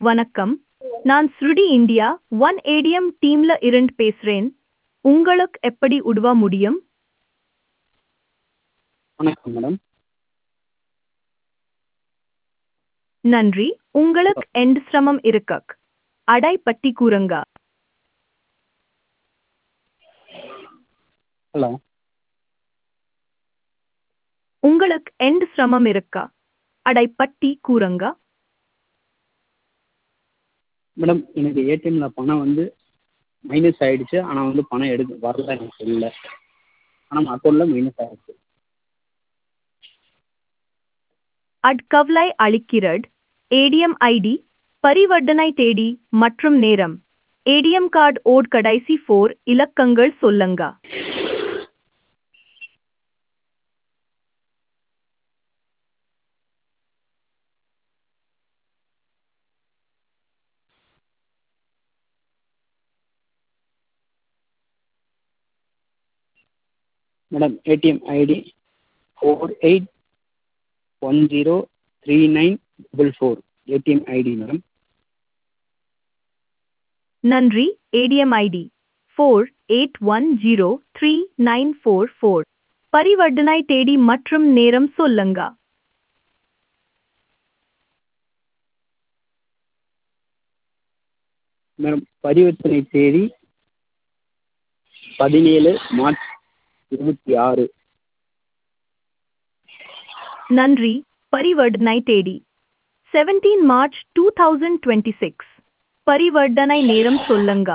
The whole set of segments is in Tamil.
வணக்கம் நான் ஸ்ருடி இந்தியா ஒன் ஏடிஎம் டீம்ல இருந்து பேசுறேன் உங்களுக்கு எப்படி உதவ முடியும் வணக்கம் மேடம் நன்றி உங்களுக்கு எந்த சிரமம் இருக்கக் அடை பட்டி கூறுங்க ஹலோ உங்களுக்கு எந்த சிரமம் இருக்கா அடை பட்டி கூறுங்க மேடம் எனக்கு ஏடிஎம்ல பணம் வந்து மைனஸ் ஆயிடுச்சு ஆனால் வந்து பணம் எடுக்க வரல எனக்கு இல்லை ஆனால் அக்கௌண்ட்டில் மைனஸ் ஆயிடுச்சு அட்கவ்லை அளிக்கிறது ஏடிஎம் ஐடி பரிவர்த்தனை தேதி மற்றும் நேரம் ஏடிஎம் கார்டு ஓட் கடைசி ஃபோர் இலக்கங்கள் சொல்லுங்க madam ATM ID four eight one zero three nine double four ATM ID madam நன்றி ATM ID four eight one zero three nine four four பரிவர்த்தனை தேதி மற்றும் நேரம் சொல்லுங்க மேடம் பரிவர்த்தனை தேதி பதினேழு மார்ச் இருபத்தி ஆறு நன்றி பரிவர்த்தனை தேதி seventeen March two thousand twenty six பரிவர்த்தனை நேரம் சொல்லுங்க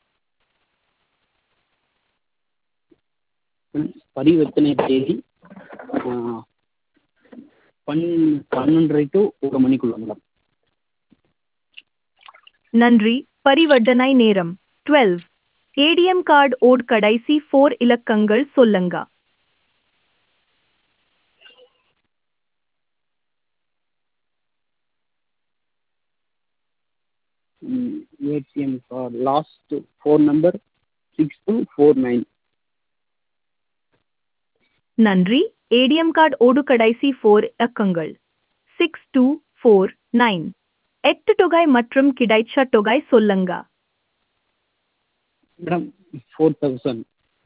மேடம், பரிவர்த்தனை தேதி ஆ, பன் பன்னெண்டரை டு ஒரு மணிக்குள்ள மேடம் நன்றி பரிவர்த்தனை நேரம் டுவெல் ஏடிஎம் கார்டு ஓட் கடைசி ஃபோர் இலக்கங்கள் சொல்லுங்க ATM card last four number six two four nine நன்றி ஏடிஎம் கார்டு ஓடு கடைசி ஃபோர் இலக்கங்கள் சிக்ஸ் டூ ஃபோர் நைன் எட்டு தொகை மற்றும் கிடைச்ச தொகை சொல்லுங்க மேடம் ஃபோர் தௌசண்ட்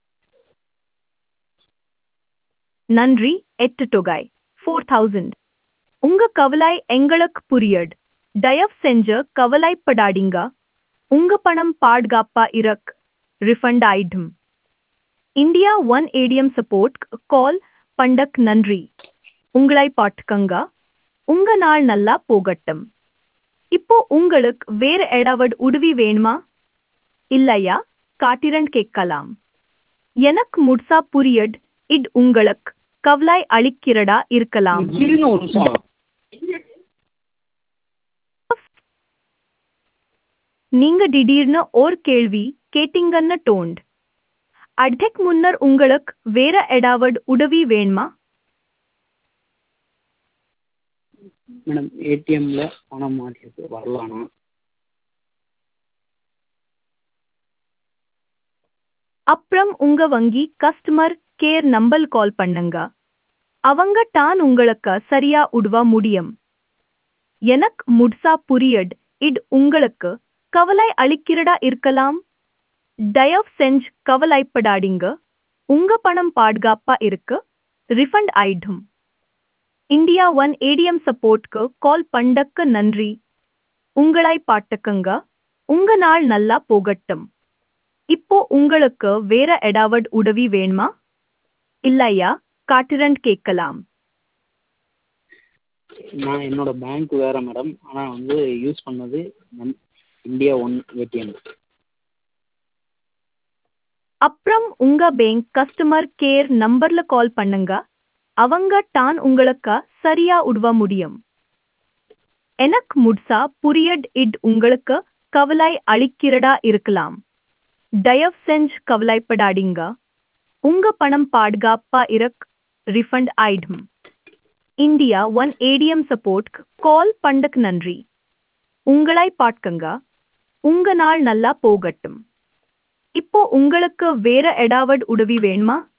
நன்றி எட்டு தொகை ஃபோர் தௌசண்ட் உங்க கவலை எங்களுக்கு புரியட் தயவு செஞ்சு கவலைப்படாதீங்க உங்க பணம் பாதுகாப்பா இருக் ரிஃபண்ட் ஆயிடும் India one ATM support call பண்டக் நன்றி உங்களை பாட்டுக்கங்க உங்க நாள் நல்லா போகட்டும் இப்போ உங்களுக்கு வேற ஏதாவது உதவி வேணுமா இல்லையா காட்டிரன் கேட்கலாம் எனக்கு முட்சா புரியட் இட் உங்களுக்கு கவலை அளிக்கிறதா இருக்கலாம் இருங்க ஒரு நிமிஷம் நீங்க திடீர்னு ஓர் கேள்வி கேட்டீங்கன்னு டோண்ட் அட்டைக்கு முன்னர் உங்களுக்கு வேற ஏதாவது உதவி வேணுமா மேடம் ஏடிஎம்ல பணம் மாட்டிருக்கு வரலானா அப்புறம் உங்க வங்கி கஸ்டமர் கேர் நம்பர் கால் பண்ணுங்க அவங்க தான் உங்களுக்கு சரியா உதவ முடியும் எனக்கு முட்சா புரியட் இட் உங்களுக்கு கவலை அளிக்கிறதா இருக்கலாம் தயவு செஞ்சு கவலைப்படாதீங்க உங்க பணம் பாதுகாப்பா இருக்கு ரிஃபண்ட் ஆயிடும் இந்தியா ஒன் ஏடிஎம் சப்போர்ட்க்கு கால் பண்ணக்கு நன்றி உங்களை பாட்டுக்குங்க உங்க நாள் நல்லா போகட்டும் இப்போ உங்களுக்கு வேற ஏதாவது உதவி வேணுமா இல்லையா காட்டுரன் கேட்கலாம் நான் என்னோட பேங்க் வேற மேடம் ஆனால் வந்து யூஸ் பண்ணது நம் இந்தியா ஒன் ஏடிஎம் அப்புறம் உங்க பேங்க் கஸ்டமர் கேர் நம்பர்ல கால் பண்ணுங்க அவங்க தான் உங்களுக்கு சரியா உதவ முடியும் எனக்கு முட்சா புரியட் இட் உங்களுக்கு கவலை அளிக்கிறதா இருக்கலாம் தயவு செஞ்சு கவலைப்படாதீங்க உங்க பணம் பாதுகாப்பா இருக் ரிஃபண்ட் ஆயிடும் India one ATM support call பண்டக் நன்றி உங்களை பாட்கங்க உங்க நாள் நல்லா போகட்டும் இப்போ உங்களுக்கு வேற ஏதாவது உதவி வேணுமா